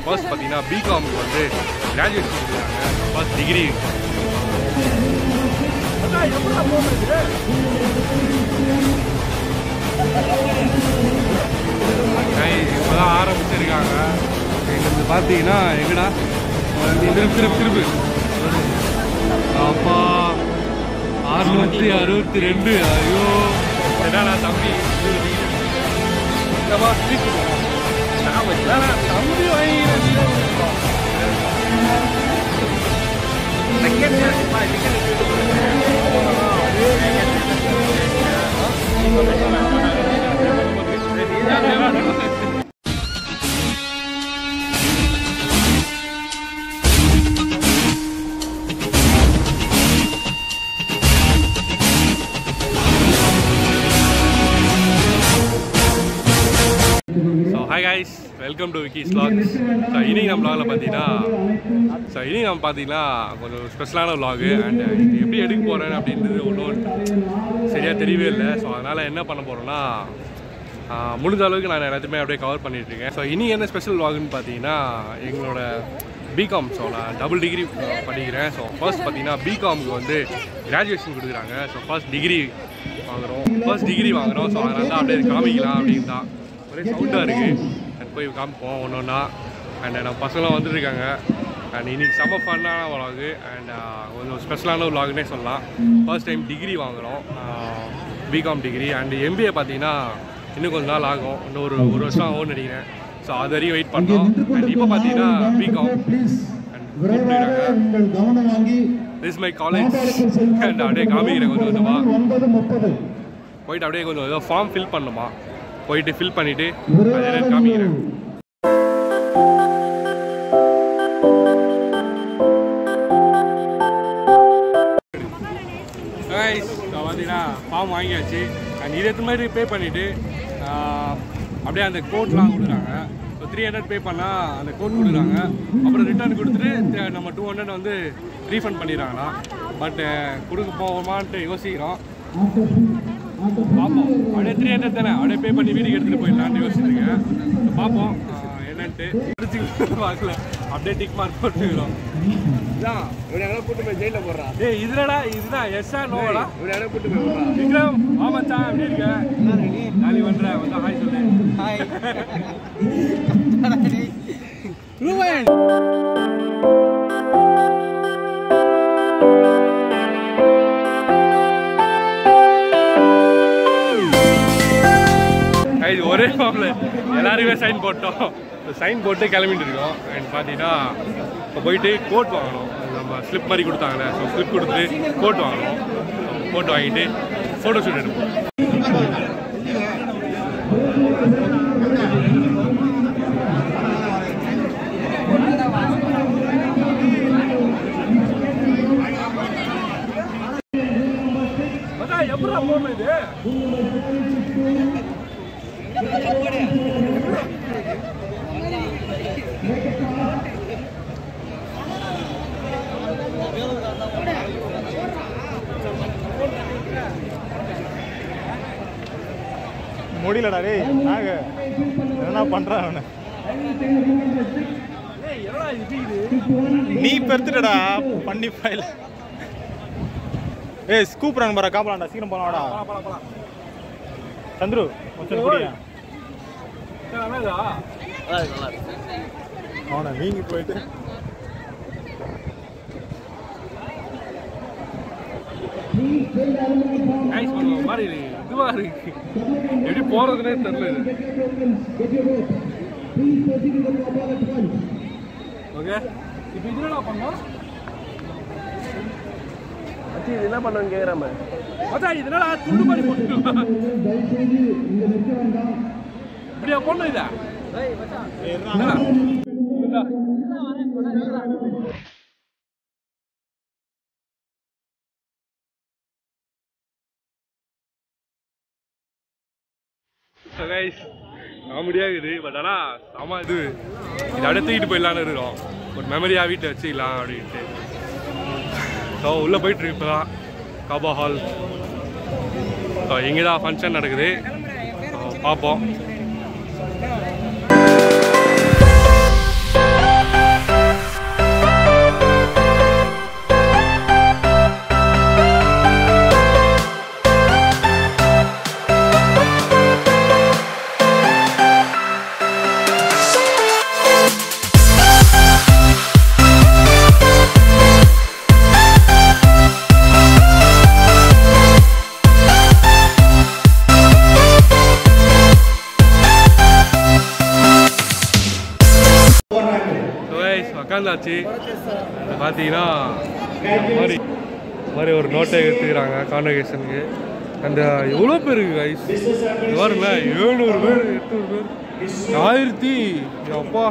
First பார்த்தீங்கன்னா பிகாமுக்கு வந்து கிராஜுவேஷன் கொடுக்குறாங்க ஃபர்ஸ்ட் டிகிரி இப்போதான் ஆரம்பிச்சிருக்காங்க எங்களுக்கு பார்த்தீங்கன்னா எங்கடா திருப்பு திருப்பு திருப்பு அப்பா அறுநூத்தி அறுபத்தி ரெண்டு ஐயோ என்னடா தம்பி இல்லைம்மா, street food வேணாம். நான் வச்சேன். தம்பி வாங்கி so hi guys welcome to Vicky vlogs so இன்னைக்கு நம்ம vlogல பார்த்தீங்கன்னா ஸோ இன்னைக்கு நம்ம பார்த்தீங்கன்னா கொஞ்சம் ஸ்பெஷலான vlog அண்ட் எப்படி எடுக்க போகிறேன் அப்படின்றது ஒன்றும் சரியாக தெரியவே இல்லை ஸோ அதனால் என்ன பண்ண போகிறோன்னா முடிஞ்ச அளவுக்கு நான் எல்லாத்தையுமே அப்படியே கவர் பண்ணிட்டு இருக்கேன் ஸோ இனி என்ன ஸ்பெஷல் vlogனு பார்த்தீங்கன்னா எங்களோட பிகாம் ஸோ நான் டபுள் டிகிரி படிக்கிறேன் ஸோ ஃபர்ஸ்ட் பார்த்தீங்கன்னா பிகாமுக்கு வந்து கிராஜுவேஷன் கொடுக்குறாங்க ஸோ ஃபர்ஸ்ட் டிகிரி வாங்குறோம் ஃபர்ஸ்ட் டிகிரி வாங்குறோம் ஸோ அதனால தான் அப்படியே காமிக்கலாம் அப்படின்னு தான் ஒரே சவுண்டாக இருக்குது அண்ட் போய் காமிப்போம் ஒன்று ஒன்றா அண்ட் நம்ம பசங்களாம் வந்துருக்காங்க அண்ட் இன்னைக்கு செம்ம ஃபன்னான vlog அண்ட் கொஞ்சம் ஸ்பெஷலான vlogனே சொல்லலாம் ஃபர்ஸ்ட் டைம் டிகிரி வாங்குகிறோம் பிகாம் டிகிரி அண்ட் எம்பிஏ பார்த்தீங்கன்னா இன்னும் கொஞ்ச நாள் ஆகும் இன்னும் ஒரு ஒரு வருஷம் ஆகும்னு நினைக்கிறேன் ஸோ அது வரையும் வெயிட் பண்ணோம் அண்ட் இப்போ பார்த்தீங்கன்னா பிகாம் அண்ட் கூப்பிட்டுருக்காங்க உங்கள் கவனம் வாங்கி திஸ் மை காலேஜ் அண்ட் அப்படியே காமிக்கிறேன் கொஞ்சம் கொஞ்சமாக ஒன்பது முப்பது போயிட்டு அப்படியே கொஞ்சம் ஏதோ ஃபார்ம் ஃபில் பண்ணணுமா போயிட்டு ஃபில் பண்ணிவிட்டு அதை என்னன்னு காமிக்கிறேன் கைஸ் பார்த்தீங்கன்னா ஃபார்ம் வாங்கியாச்சு அண்ட் இது எத்தனை மாதிரி பே பண்ணிவிட்டு அப்படியே அந்த கோட்லாம் கொடுக்குறாங்க ஸோ த்ரீ ஹண்ட்ரட் பே பண்ணால் அந்த கோட் கொடுக்குறாங்க அப்புறம் ரிட்டர்ன் கொடுத்துட்டு த- நம்ம டூ ஹண்ட்ரட் வந்து ரீஃபண்ட் பண்ணிடுறாங்களா பட் கொடுக்க போவோமான்ட்டு யோசிக்கிறோம் பார்ப்போம் அப்படியே த்ரீ ஹண்ட்ரட் தானே அப்படியே பே பண்ணி வீட்டுக்கு எடுத்துகிட்டு போயிடலான்னு யோசிச்சிருக்கேன் பார்ப்போம் ஆஹ் என்னன்ட்டு பார்க்கல அப்படியே டிக் மார்க் போட்டுக்கிறோம் இதான் இவனை எல்லாம் கூட்டு போய் ஜெயில போடுறான் டேய் இதுலடா இதுதான் எஸ்ஆ நோடா இவனை எல்லாம் கூட்டு போய் விடுறான் விக்ரம் ஆமாச்சான் எப்படி இருக்க நாளை பண்ற வந்து ஹாய் சொல்லு ஹாய் இது ஒரே ஃபார்ம்ல எல்லாருமே சைன் போட்டோம் சைன் போட்டு கிளம்பிட்டு இருக்கோம் அண்ட் பார்த்தீங்கன்னா இப்போ போயிட்டு கோட் வாங்கணும் நம்ம ஸ்லிப் மாதிரி கொடுத்தாங்களே ஸோ ஸ்லிப் கொடுத்து கோட் வாங்கணும் கோட் வாங்கிட்டு ஃபோட்டோ ஷூட் எடுப்போம் எப்படா போகணும் இது முடியலடா டேய் நாங்க என்ன பண்றான் அவனை நீ பெருத்துட்டடா பண்ணி ஃபைல் ஏய் கூப்பிடுறாங்க பாரு காப்பலாம்டா சீக்கிரம் போலாம் வாடா சந்துரு கொஞ்சம் குடியா அவனை நீங்கி போயிட்டு நைஸ் ஒரு மாதிரி இதுவா இருக்கு எப்படி போறதுனே தெரியல இது ஓகே இப்போ இது என்ன பண்ணோம் அச்சி இது என்ன பண்ணுன்னு கேக்குறாம மச்சான் இது என்னடா துண்டு மாதிரி போட்டு இப்படியா பொண்ணு இதா என்னடா? இந்தா. So guys, காமெடியாக இருக்குது பட் ஆனால் செம இது இது அப்படியே தூக்கிட்டு போயிடலான்னு இருக்கிறோம் ஒரு மெமரியாக வீட்டில் வச்சுக்கலாம் அப்படின்ட்டு ஸோ உள்ளே போயிட்டு இருக்கு இப்போ தான் காபா ஹால் ஸோ இங்கே தான் ஃபங்க்ஷன் நடக்குது ஸோ பார்ப்போம் உட்காந்தாச்சு இது பார்த்தீங்கன்னா இந்த மாதிரி இந்த மாதிரி ஒரு நோட்டை எடுத்துக்கிறாங்க கான்வெகேஷனுக்கு அந்த எவ்வளோ பேர் இருக்கு கைஸ் பாருங்கள ஏழ்நூறு பேர் எட்நூறு பேர் ஆயிரத்தி அப்பா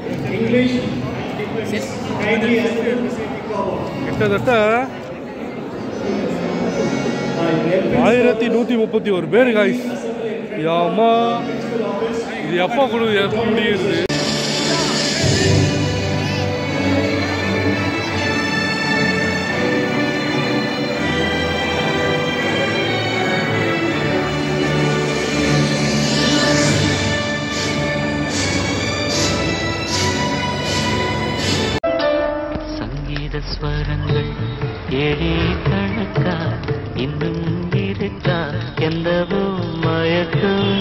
கிட்டத்தட்ட ஆயிரத்தி நூற்றி முப்பத்தி ஒரு பேர் காய்ஸ் அம்மா இது எப்போ கொடு எப்போ முடியுது சங்கீத ஸ்வரங்கள் ஏழே கணக்கா இன்னும் இருக்கா எந்தவோ மயக்கம்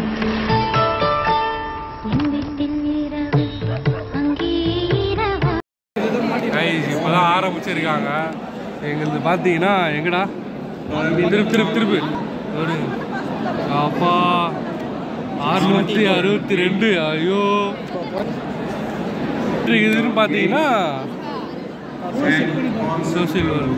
எங்கிட்டில் இரவு அங்கே இரவா கைஸ் இப்போ தான் ஆரம்பிச்சிருக்காங்க எங்களுது பார்த்தீங்கன்னா எங்கடா திருப்பு திருப்பு திருப்பு ஒரு அப்பா அறுநூற்றி அறுபத்தி ரெண்டு ஐயோ இதுன்னு பார்த்தீங்கன்னா சோசியல் ஒர்க்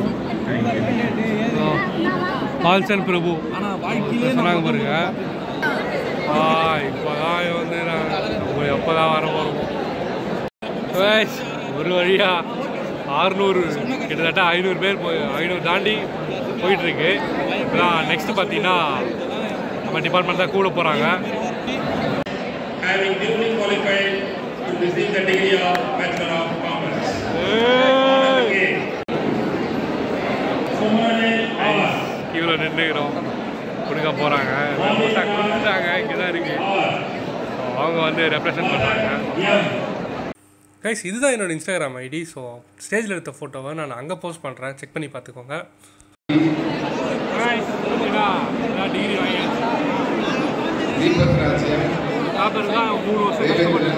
பால்சன் பிரபு சொன்னாங்க பாருங்க ஆ இப்போதான் வந்து நான் எப்போதான் வர போகிறோம் guys, ஒரு வழியா ஆறுநூறு கிட்டத்தட்ட ஐநூறு பேர் போய் ஐநூறு தாண்டி போயிட்டு இருக்கு இப்போதான் நெக்ஸ்ட் பார்த்தீங்கன்னா நம்ம டிபார்ட்மெண்ட் தான் கூட போகிறாங்க having duly qualified to receive the degree of Bachelor of Commerce. Okay. Sumane Awa. கீழே நின்றுக்கிறோம் கொடுக்க போகிறாங்க கொடுத்துட்டாங்க இங்கே தான் இருக்கு So, அவங்க வந்து ரெப்ரசன்ட் பண்ணுறாங்க கைஸ் இதுதான் என்னோட இன்ஸ்டாகிராம் ஐடி ஸோ ஸ்டேஜில் எடுத்த ஃபோட்டோவை நான் அங்கே போஸ்ட் பண்ணுறேன் செக் பண்ணி பார்த்துக்கோங்க டிகிரி வாங்கியாச்சு பேப்பர் தான் மூணு வருஷம் கஷ்டப்பட்டேன்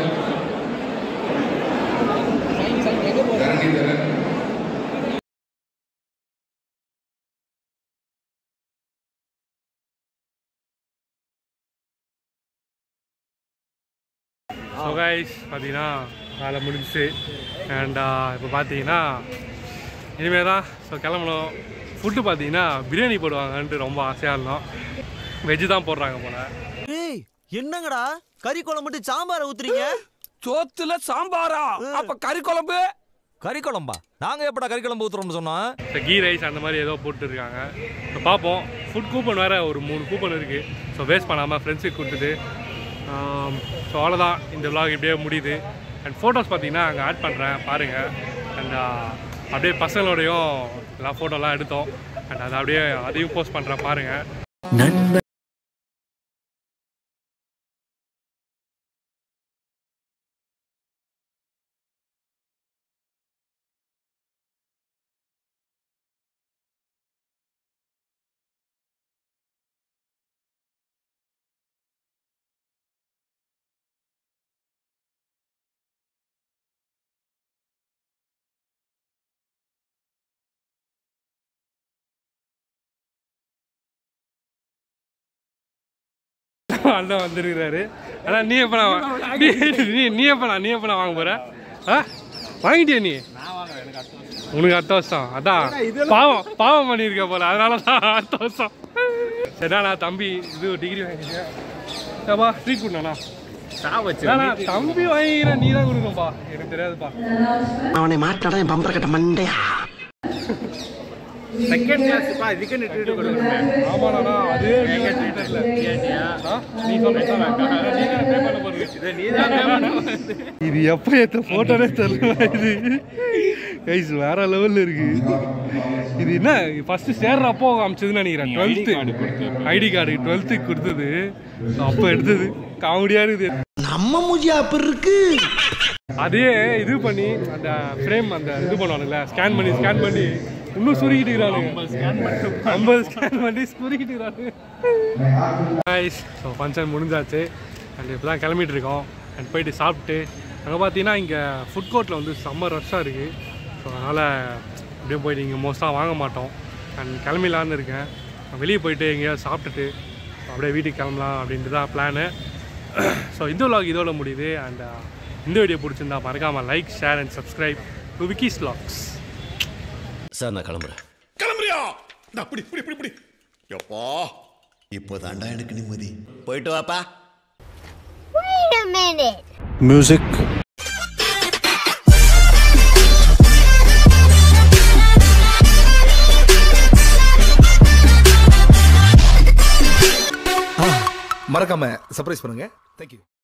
ஸோ கைஸ் பார்த்தீங்கன்னா வேலை முடிஞ்சுச்சு அண்ட் இப்போ பார்த்தீங்கன்னா இனிமேல் தான் ஸோ கிளம்பணும் ஃபுட்டு பார்த்தீங்கன்னா பிரியாணி போடுவாங்கன்ட்டு ரொம்ப ஆசையாக இருந்தோம் வெஜ்ஜு தான் போடுறாங்க போல ஏய் என்னங்கடா கறி குழம்பு சாம்பார ஊத்துறீங்க சோத்துல சாம்பாரா அப்ப கறி குழம்பு கறி குழம்பா நாங்க எப்படா கறி குழம்பு ஊத்துறோம்னு சொன்னோம் ஸோ கீ ரைஸ் அந்த மாதிரி ஏதோ போட்டுருக்காங்க ஸோ பார்ப்போம் ஃபுட் கூப்பன் வேறு ஒரு மூணு கூப்பன் இருக்குது ஸோ வேஸ்ட் பண்ணாமல் ஃப்ரெண்ட்ஸுக்கு கொடுத்துட்டு ஸோ அவ்வளோதான் இந்த vlog இப்படியே முடியுது அண்ட் ஃபோட்டோஸ் பார்த்தீங்கன்னா அங்கே ஆட் பண்ணுறேன் பாருங்கள் அண்ட் அப்படியே பசங்களோடையும் எல்லாம் ஃபோட்டோலாம் எடுத்தோம் அண்ட் அதை அப்படியே அதையும் போஸ்ட் பண்ணுறேன் பாருங்கள் நண்பன் அண்ணன் வந்திருக்கிறாரு அதான் நீ எப்போ நான் நீ நீ நீ எப்போ நான் நீ எப்போ நான் வாங்க போகிற ஆ வாங்கிட்டியா நீ உனக்கு அடுத்த வருஷம் அதான் பாவம் பாவம் பண்ணியிருக்க போல அதனால தான் அடுத்த வருஷம் சரிடா நான் தம்பி இது டிகிரி வாங்கிட்டேன் ஏப்பா ட்ரீட் கொடுண்ணா தம்பி வாங்கிக்கிறேன் நீ தான் கொடுக்கணும்ப்பா எனக்கு தெரியாதுப்பா அவனை மாட்டாடா என் பம்பர கட்ட மண்டையா செகண்ட் கிளாஸ்ப்பா இதுக்கு நிட்டு கொடுக்கணும் ஆமாண்ணா அது நீ இது எப்போ ஏற்ற ஃபோட்டோனே தெரியல இது கைஸ் வேற லெவலில் இருக்கு இது என்ன ஃபர்ஸ்ட் சேர்றப்போ காமிச்சதுன்னு நினைக்கிறேன் டுவெல்த்து ஐடி கார்டு டுவெல்த்துக்கு கொடுத்தது அப்போ எடுத்தது காமெடியாக இருக்குது நம்ம மூஞ்சியா அப்படி இருக்கு அதே இது பண்ணி அந்த ஃப்ரேம் அந்த இது பண்ணுவானுங்களே ஸ்கேன் பண்ணி ஸ்கேன் பண்ணி இன்னும் சுருக்கிட்டு இருக்கிறானுங்க ஐம்பது ஸ்கேன் பண்ணி சுருக்கிட்டு இருக்கிறானுங்க கைஸ் ஸோ ஃபங்க்ஷன் முடிஞ்சாச்சு அண்ட் இப்போ தான் கிளம்பிட்டு இருக்கோம் அண்ட் போயிட்டு சாப்பிட்டு அங்கே பார்த்தீங்கன்னா இங்கே ஃபுட் கோர்ட்டில் வந்து செம்ம ரஷ்ஷாக இருக்குது ஸோ அதனால் அப்படியே போயிட்டு இங்கே மோஸ்ட்டாக வாங்க மாட்டோம் அண்ட் கிளம்பிடலான்னு இருக்கேன் வெளியே போயிட்டு எங்கேயாவது சாப்பிட்டுட்டு அப்படியே வீட்டுக்கு கிளம்பலாம் அப்படின்ட்டு தான் பிளானு ஸோ இந்த vlog இதோட முடியுது அண்ட் இந்த வீடியோ பிடிச்சிருந்தா மறக்காம like share and subscribe to Vicky's vlogs sir நான் கிளம்புறேன் கிளம்புறியா இந்த அப்படி இப்படி இப்படி இப்படி எப்பா இப்போதாண்டா எனக்கு நிம்மதி போயிட்டு வாப்பா Wait a minute. மியூசிக் மறக்காம சர்ப்ரைஸ் பண்ணுங்க தேங்க்யூ